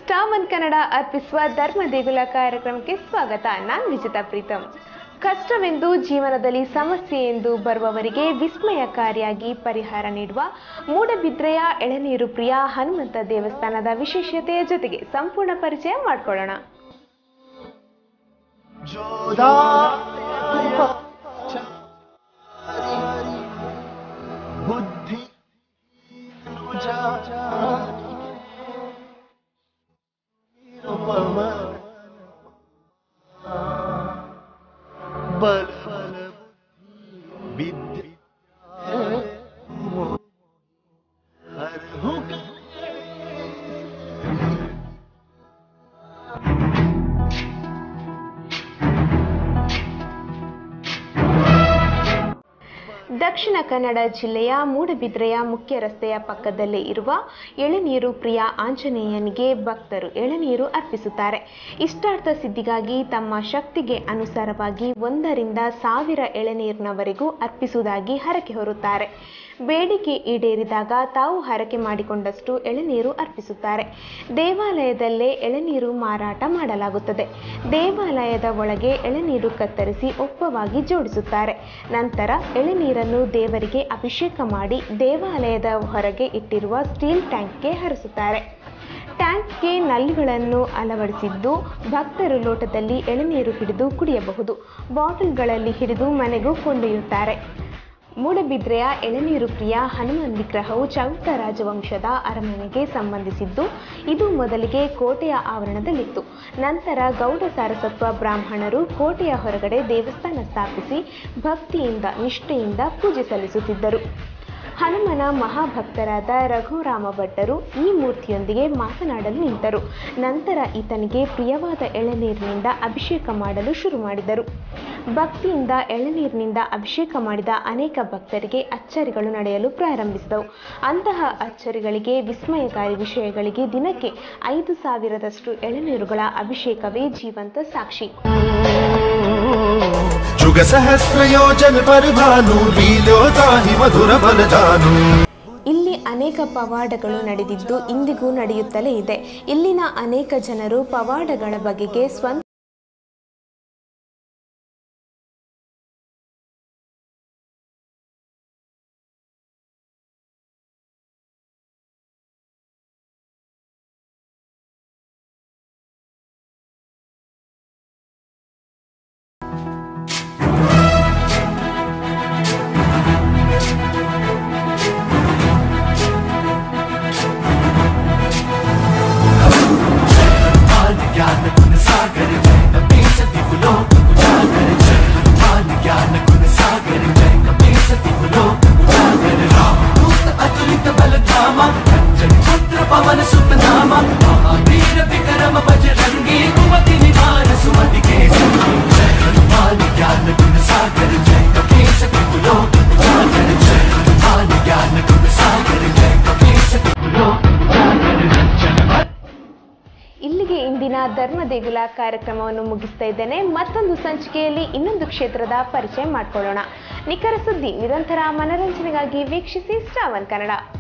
ಸ್ಟಾಮನ್ ಕನ್ನಡ ಅರ್ಪಿಸುವ ಧರ್ಮ ದೇಗುಲ ಕಾರ್ಯಕ್ರಮಕ್ಕೆ ಸ್ವಾಗತ ನಾನು ವಿಜಿತಾ ಪ್ರೀತಮ್ ಕಷ್ಟವೆಂದು ಜೀವನದಲ್ಲಿ ಸಮಸ್ಯೆ ಎಂದು ಬರುವವರಿಗೆ ವಿಸ್ಮಯಕಾರಿಯಾಗಿ ಪರಿಹಾರ ನೀಡುವ ಮೂಡಬಿದ್ರೆಯ ಎಳನೀರು ಪ್ರಿಯ ಹನುಮಂತ ದೇವಸ್ಥಾನದ ವಿಶೇಷತೆಯ ಜೊತೆಗೆ ಸಂಪೂರ್ಣ ಪರಿಚಯ ಮಾಡಿಕೊಳ್ಳೋಣ ಬುದ್ಧಿ ಬಲ ಬಲ ವಿದ್ಯೆ ಹರಹು ದಕ್ಷಿಣ ಕನ್ನಡ ಜಿಲ್ಲೆಯ ಮೂಡಬಿದ್ರೆಯ ಮುಖ್ಯ ರಸ್ತೆಯ ಪಕ್ಕದಲ್ಲೇ ಇರುವ ಎಳನೀರು ಪ್ರಿಯ ಆಂಜನೇಯನಿಗೆ ಭಕ್ತರು ಎಳನೀರು ಅರ್ಪಿಸುತ್ತಾರೆ ಇಷ್ಟಾರ್ಥ ಸಿದ್ಧಿಗಾಗಿ ತಮ್ಮ ಶಕ್ತಿಗೆ ಅನುಸಾರವಾಗಿ ಒಂದರಿಂದ ಸಾವಿರ ಎಳನೀರಿನವರೆಗೂ ಅರ್ಪಿಸುವುದಾಗಿ ಹರಕೆ ಹೊರುತ್ತಾರೆ ಬೇಡಿಕೆ ಈಡೇರಿದಾಗ ತಾವು ಹರಕೆ ಮಾಡಿಕೊಂಡಷ್ಟು ಎಳನೀರು ಅರ್ಪಿಸುತ್ತಾರೆ ದೇವಾಲಯದಲ್ಲೇ ಎಳನೀರು ಮಾರಾಟ ಮಾಡಲಾಗುತ್ತದೆ ದೇವಾಲಯದ ಒಳಗೆ ಎಳನೀರು ಕತ್ತರಿಸಿ ಒಪ್ಪವಾಗಿ ಜೋಡಿಸುತ್ತಾರೆ ನಂತರ ಎಳನೀರನ್ನು ದೇವರಿಗೆ ಅಭಿಷೇಕ ಮಾಡಿ ದೇವಾಲಯದ ಹೊರಗೆ ಇಟ್ಟಿರುವ ಸ್ಟೀಲ್ ಟ್ಯಾಂಕ್ಗೆ ಹರಿಸುತ್ತಾರೆ ಟ್ಯಾಂಕ್ಗೆ ನಲ್ಲಿಗಳನ್ನು ಅಳವಡಿಸಿದ್ದು ಭಕ್ತರು ಲೋಟದಲ್ಲಿ ಎಳನೀರು ಹಿಡಿದು ಕುಡಿಯಬಹುದು ಬಾಟಲ್ಗಳಲ್ಲಿ ಹಿಡಿದು ಮನೆಗೂ ಕೊಂಡೊಯ್ಯುತ್ತಾರೆ ಮೂಡಬಿದ್ರೆಯ ಎಳನೀರು ಪ್ರಿಯ ಹನುಮನ್ ವಿಗ್ರಹವು ಚೌಟ ರಾಜವಂಶದ ಅರಮನೆಗೆ ಸಂಬಂಧಿಸಿದ್ದು ಇದು ಮೊದಲಿಗೆ ಕೋಟೆಯ ಆವರಣದಲ್ಲಿತ್ತು ನಂತರ ಗೌಡ ಸಾರಸತ್ವ ಬ್ರಾಹ್ಮಣರು ಕೋಟೆಯ ಹೊರಗಡೆ ದೇವಸ್ಥಾನ ಸ್ಥಾಪಿಸಿ ಭಕ್ತಿಯಿಂದ ನಿಷ್ಠೆಯಿಂದ ಪೂಜೆ ಸಲ್ಲಿಸುತ್ತಿದ್ದರು ಹನುಮನ ಮಹಾಭಕ್ತರಾದ ರಘುರಾಮ ಭಟ್ಟರು ಈ ಮೂರ್ತಿಯೊಂದಿಗೆ ಮಾತನಾಡಲು ನಿಂತರು ನಂತರ ಈತನಿಗೆ ಪ್ರಿಯವಾದ ಎಳನೀರಿನಿಂದ ಅಭಿಷೇಕ ಮಾಡಲು ಶುರು ಮಾಡಿದರು ಭಕ್ತಿಯಿಂದ ಎಳನೀರಿನಿಂದ ಅಭಿಷೇಕ ಮಾಡಿದ ಅನೇಕ ಭಕ್ತರಿಗೆ ಅಚ್ಚರಿಗಳು ನಡೆಯಲು ಪ್ರಾರಂಭಿಸಿದವು ಅಂತಹ ಅಚ್ಚರಿಗಳಿಗೆ ವಿಸ್ಮಯಕಾರಿ ವಿಷಯಗಳಿಗೆ ದಿನಕ್ಕೆ ಐದು ಸಾವಿರದಷ್ಟು ಎಳನೀರುಗಳ ಅಭಿಷೇಕವೇ ಜೀವಂತ ಸಾಕ್ಷಿ जुग सहस्र योजन पर भानु लील्योता हि मधुर बल जानु ಇಲ್ಲಿ ಅನೇಕ ಪವಾಡಗಳು ನಡೆದಿದ್ದು ಇಂದಿಗೂ ನಡೆಯುತ್ತಲೇ ಇದೆ ಇಲ್ಲಿನ ಅನೇಕ ಜನರು ಪವಾಡಗಳ ಬಗೆಗೆ ಸ್ವಂತ ज्ञान गुण सागर जय कपी सती फुलो उजागर जय हनुमान ज्ञान गुण सागर जय कपी सती फुलो उजागर राम दूत अतुलित बल धामा रंजन पुत्र पवन सुत नामा महावीर विक्रम बजरंगी कुमति निवार सुमति के संगी जय हनुमान ज्ञान गुण सागर जय कपी सती फुलो उजागर जय हनुमान ज्ञान गुण सागर जय कपी सती फुलो उजागर रंजन ಇಲ್ಲಿಗೆ ಇಂದಿನ ಧರ್ಮ ದೇಗುಲ ಕಾರ್ಯಕ್ರಮವನ್ನು ಮುಗಿಸ್ತಾ ಇದ್ದೇನೆ ಮತ್ತೊಂದು ಸಂಚಿಕೆಯಲ್ಲಿ ಇನ್ನೊಂದು ಕ್ಷೇತ್ರದ ಪರಿಚಯ ಮಾಡಿಕೊಳ್ಳೋಣ ನಿಖರ ಸುದ್ದಿ ನಿರಂತರ ಮನರಂಜನೆಗಾಗಿ ವೀಕ್ಷಿಸಿ ಸ್ಟಾವನ್ ಕನ್ನಡ